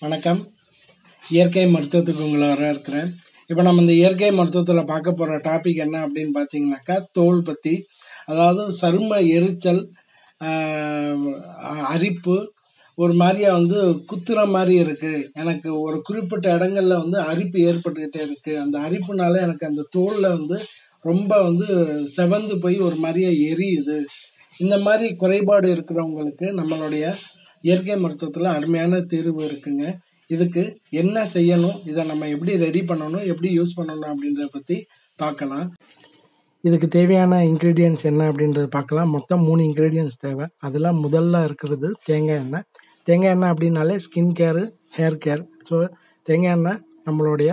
வணக்கம் இயற்கை மருத்துவத்துக்கு உங்களை வரவேற்கிறேன் இப்போ நம்ம இந்த இயற்கை மருத்துவத்தில் பார்க்க போகிற டாபிக் என்ன அப்படின்னு பார்த்தீங்கன்னாக்கா தோல் பற்றி அதாவது சரும எரிச்சல் ஆஹ், அரிப்பு ஒரு மாதிரியா வந்து குத்துற மாதிரி இருக்குது எனக்கு ஒரு குறிப்பிட்ட இடங்கள்ல வந்து அரிப்பு ஏற்பட்டுக்கிட்டே இருக்குது அந்த அரிப்புனால எனக்கு அந்த தோலில் வந்து ரொம்ப வந்து செவந்து போய் ஒரு மாதிரியா எரியுது இந்த மாதிரி குறைபாடு இருக்கிறவங்களுக்கு நம்மளுடைய இயற்கை மருத்துவத்தில் அருமையான தீர்வு இருக்குங்க இதுக்கு என்ன செய்யணும் இதை நம்ம எப்படி ரெடி பண்ணணும் எப்படி யூஸ் பண்ணணும் அப்படின்றத பற்றி பார்க்கலாம் இதுக்கு தேவையான இன்க்ரீடியன்ஸ் என்ன அப்படின்றத பார்க்கலாம் மொத்தம் மூணு இன்க்ரீடியன்ஸ் தேவை அதில் முதல்ல இருக்கிறது தேங்காய் எண்ணெய் தேங்காய் எண்ணெய் அப்படின்னாலே skin care hair care so தேங்காய் எண்ணெய் நம்மளுடைய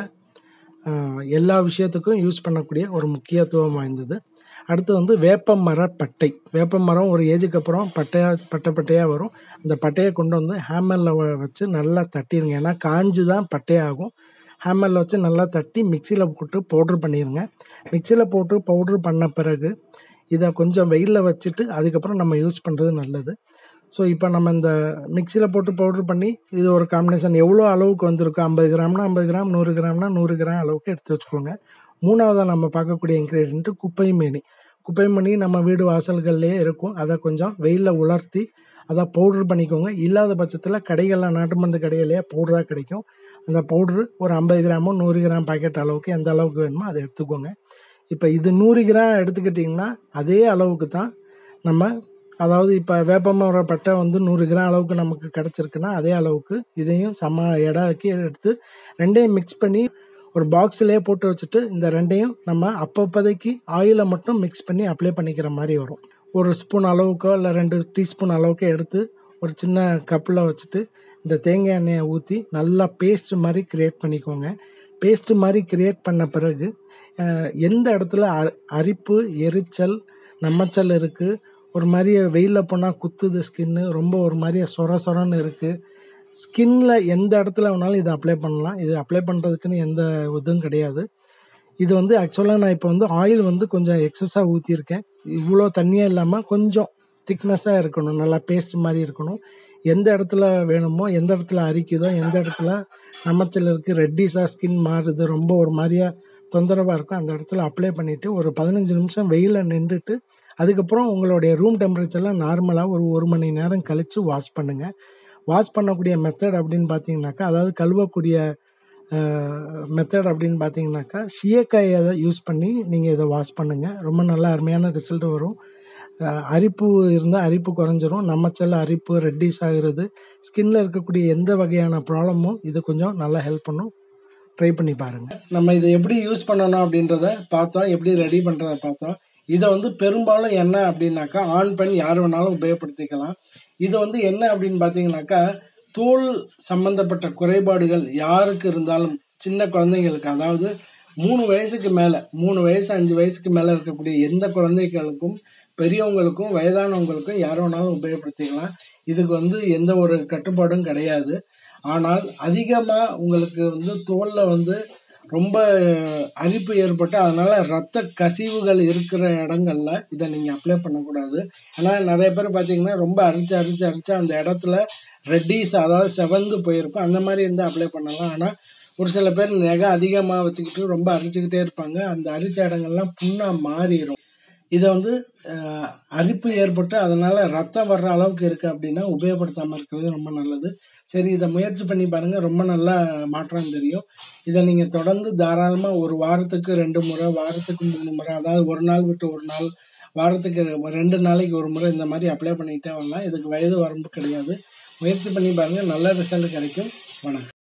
ஆஹ், எல்லா விஷயத்துக்கும் யூஸ் பண்ணக்கூடிய ஒரு முக்கியத்துவம் வாய்ந்தது அடுத்து வந்து வேப்ப மர பட்டை வேப்ப மரம் ஒரு ஏஜுக்கு அப்புறம் பட்டையாக பட்டை பட்டையாக வரும் அந்த பட்டையை கொண்டு வந்து ஹேமரில் வச்சு நல்லா தட்டிடுங்க ஏன்னா காஞ்சு தான் பட்டையாகும் ஹேமரில் வச்சு நல்லா தட்டி மிக்சியில் போட்டு பவுட்ரு பண்ணிடுங்க மிக்சியில் போட்டு பவுட்ரு பண்ண பிறகு இதை கொஞ்சம் வெயிலில் வச்சுட்டு அதுக்கப்புறம் நம்ம யூஸ் பண்ணுறது நல்லது ஸோ இப்போ நம்ம இந்த மிக்சியில் போட்டு பவுட்ரு பண்ணி இது ஒரு காம்பினேஷன் எவ்வளோ அளவுக்கு வந்திருக்கோ ஐம்பது கிராம்னா ஐம்பது கிராம் நூறு கிராம்னா நூறு கிராம் அளவுக்கு எடுத்து வச்சுக்கோங்க மூணாவதாக நம்ம பார்க்கக்கூடிய இன்க்ரீடியன்ட்டு குப்பை மேனி குப்பை மணி நம்ம வீடு வாசல்கள்லேயே இருக்கும் அதை கொஞ்சம் வெயிலில் உலர்த்தி அதை பவுட்ரு பண்ணிக்கோங்க இல்லாத பட்சத்தில் கடைகளில் நாட்டு மருந்து கடையிலேயே பவுடராக கிடைக்கும் அந்த பவுட்ரு ஒரு ஐம்பது கிராமோ நூறு கிராம் பாக்கெட் அளவுக்கு எந்த அளவுக்கு வேணுமோ அதை எடுத்துக்கோங்க இப்போ இது நூறு கிராம் எடுத்துக்கிட்டிங்கன்னா அதே அளவுக்கு தான் நம்ம அதாவது இப்போ வேப்பமர பட்டை வந்து நூறு கிராம் அளவுக்கு நமக்கு கிடச்சிருக்குன்னா அதே அளவுக்கு இதையும் சம எடைக்கு எடுத்து ரெண்டையும் மிக்ஸ் பண்ணி ஒரு பாக்ஸ்லேயே போட்டு வச்சுட்டு இந்த ரெண்டையும் நம்ம அப்பப்போதைக்கு ஆயிலை மட்டும் மிக்ஸ் பண்ணி அப்ளை பண்ணிக்கிற மாதிரி வரும் ஒரு ஸ்பூன் அளவுக்கோ இல்லை ரெண்டு டீஸ்பூன் அளவுக்கோ எடுத்து ஒரு சின்ன கப்பில் வச்சுட்டு இந்த தேங்காய் எண்ணெயை ஊற்றி நல்லா பேஸ்ட் மாதிரி க்ரியேட் பண்ணிக்கோங்க பேஸ்ட் மாதிரி க்ரியேட் பண்ண பிறகு அஹ், எந்த இடத்துல அ- அரிப்பு எரிச்சல் நம்மச்சல் இருக்குது ஒரு மாதிரி வெயிலில் போனால் குத்துது ஸ்கின்னு ரொம்ப ஒரு மாதிரி சொர சொரன்னு இருக்குது ஸ்கின்ல எந்த இடத்துல வேணாலும் இதை அப்ளை பண்ணலாம் இது அப்ளை பண்ணுறதுக்குன்னு எந்த இதுவும் கிடையாது இது வந்து ஆக்சுவலாக நான் இப்போ வந்து ஆயில் வந்து கொஞ்சம் எக்ஸஸாக ஊற்றிருக்கேன் இவ்வளோ தண்ணியாக இல்லாமல் கொஞ்சம் திக்னஸாக இருக்கணும் நல்லா பேஸ்ட் மாதிரி இருக்கணும் எந்த இடத்துல வேணுமோ எந்த இடத்துல அரிக்குதோ எந்த இடத்துல நமச்சல் இருக்குது ரெட்டிஸாக ஸ்கின் மாறுது ரொம்ப ஒரு மாதிரியா தொந்தரவாக இருக்கும் அந்த இடத்துல அப்ளை பண்ணிவிட்டு ஒரு பதினஞ்சு நிமிஷம் வெயிலில் நின்றுட்டு அதுக்கப்புறம் உங்களுடைய ரூம் டெம்பரேச்சர்லாம் நார்மலாக ஒரு ஒரு மணி நேரம் கழித்து வாஷ் பண்ணுங்கள் வாஷ் பண்ணக்கூடிய மெத்தட் அப்படின்னு பார்த்தீங்கன்னாக்கா அதாவது கழுவக்கூடிய மெத்தட் அப்படின்னு பார்த்தீங்கன்னாக்கா சீயக்காயை யூஸ் பண்ணி நீங்கள் இதை வாஷ் பண்ணுங்கள் ரொம்ப நல்ல அருமையான ரிசல்ட் வரும் அஹ் அரிப்பு இருந்தால் அரிப்பு குறைஞ்சிரும் நம்மச்சல் அரிப்பு ரெட்டிஸ் ஆகிறது ஸ்கின்ல இருக்கக்கூடிய எந்த வகையான ப்ராப்ளமும் இது கொஞ்சம் நல்லா ஹெல்ப் பண்ணும் ட்ரை பண்ணி பாருங்கள் நம்ம இதை எப்படி யூஸ் பண்ணணும் அப்படின்றத பார்த்தோம் எப்படி ரெடி பண்ணுறத பார்த்தோம் இதை வந்து பெரும்பாலும் என்ன அப்படின்னாக்கா ஆண் பெண் யார் வேணாலும் உபயோகப்படுத்திக்கலாம் இது வந்து என்ன அப்படின்னு பார்த்தீங்கன்னாக்கா தோல் சம்பந்தப்பட்ட குறைபாடுகள் யாருக்கு இருந்தாலும் சின்ன குழந்தைங்களுக்கு அதாவது மூணு வயசுக்கு மேலே மூணு வயசு அஞ்சு வயசுக்கு மேலே இருக்கக்கூடிய எந்த குழந்தைகளுக்கும் பெரியவங்களுக்கும் வயதானவங்களுக்கும் யார் வேணாலும் உபயோகப்படுத்திக்கலாம் இதுக்கு வந்து எந்த ஒரு கட்டுப்பாடும் கிடையாது ஆனால் அதிகமாக உங்களுக்கு வந்து தோலில் வந்து ரொம்ப அரிப்பு ஏற்பட்டு அதனால ரத்த கசிவுகள் இருக்கிற இடங்கள்ல இதை நீங்கள் அப்ளை பண்ணக்கூடாது ஏன்னா நிறைய பேர் பார்த்தீங்கன்னா ரொம்ப அரிச்சு அரிச்சு அரிச்சு அந்த இடத்துல ரெட்டிஸ் அதாவது செவந்து போயிருக்கும் அந்த மாதிரி இருந்தால் அப்ளை பண்ணலாம் ஆனால் ஒரு சில பேர் நெகை அதிகமாக வச்சுக்கிட்டு ரொம்ப அரிச்சுக்கிட்டே இருப்பாங்க அந்த அரிச்ச இடங்கள்லாம் புண்ணாக மாறிடும் இதை வந்து அஹ், அரிப்பு ஏற்பட்டு அதனால ரத்தம் வர்ற அளவுக்கு இருக்கு அப்படின்னா உபயோகப்படுத்தாமல் இருக்கிறது ரொம்ப நல்லது சரி இதை முயற்சி பண்ணி பாருங்க ரொம்ப நல்லா மாற்றம் தெரியும் இதை நீங்க தொடர்ந்து தாராளமா ஒரு வாரத்துக்கு ரெண்டு முறை வாரத்துக்கு மூணு முறை அதாவது ஒரு நாள் விட்டு ஒரு நாள் வாரத்துக்கு ரெ- ரெண்டு நாளைக்கு ஒரு முறை இந்த மாதிரி அப்ளை பண்ணிக்கிட்டே வரலாம் இதுக்கு வயது வரம்பு கிடையாது முயற்சி பண்ணி பாருங்க நல்ல ரிசல்ட் கிடைக்கும் வணக்கம்